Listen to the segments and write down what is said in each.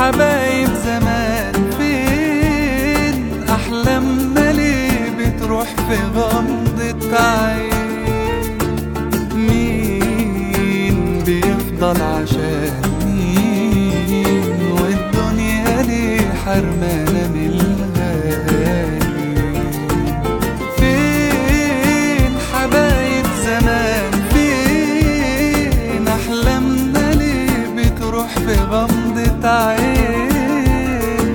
حبايب زمان فين أحلامنا ليه بتروح في غمضة عين مين بيفضل عشان مين والدنيا ليه حرمانة من الغالي فين حبايب زمان فين أحلامنا ليه بتروح في غمضة عين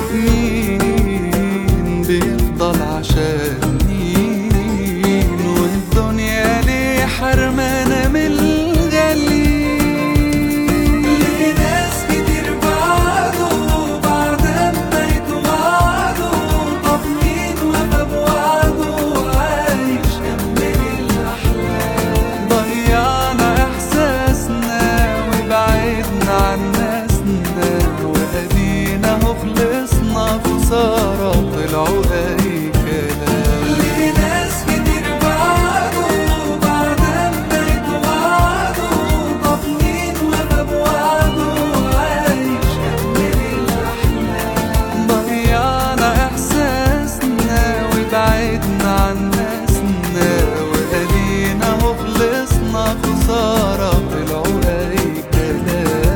مين بيفضل عشان مين والدنيا ليه حرمانة من الغالي ليه ناس كتير بعدوا بعد ما يتوعدوا طب مين وفى بوعده عايش كمل الأحلام ضيعنا إحساسنا وبعدنا عن ناسنا وأدينا اهو خلصنا خسارة طلعوا أي كلام ليه ناس كتير بعدوا بعد ما يتوعدوا طب مين وفى بوعده عايش كمل الأحلام ضيعنا إحساسنا وبعدنا عن ناسنا وأدينا اهو خلصنا خسارة طلعوا أي كلام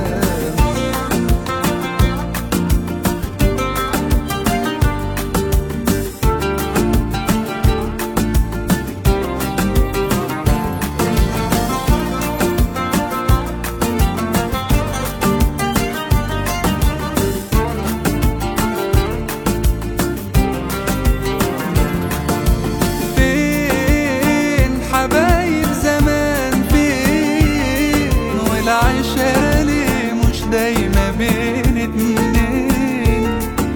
فين حبايب زمان فين والعشرة ليه مش دايما بين اتنين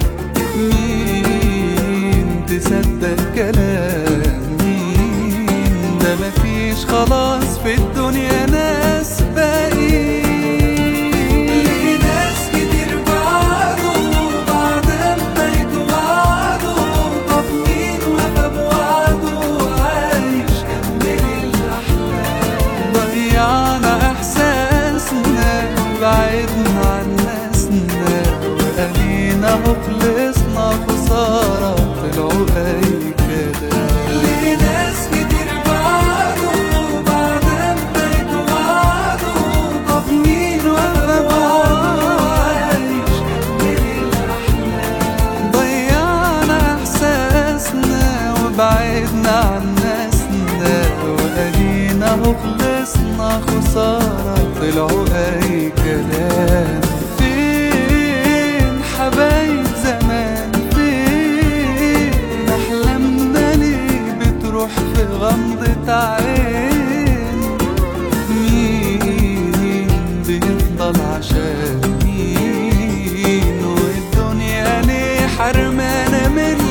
مين تصدق كلام مين ده مفيش خلاص في الدنيا ناس باقيين ليه ناس كتير بعدوا بعد ما يتوعدوا طب مين وفى بوعده عايش كمل الأحلام ضيعنا إحساسنا بعدنا عن ناسنا وأدينا اهو خلصنا خسارة طلعوا أي كلام ليه ناس كتير بعدوا بعد ما يتوعدوا طب مين وفى بوعده عايش كمل الأحلام ضيعنا إحساسنا وبعدنا عن ناسنا وأدينا اهو خلصنا خسارة طلعوا أي كلام فين حبايب زمان فين أحلامنا ليه بتروح في غمضة عين مين بيفضل عشان مين والدنيا ليه حرمانة من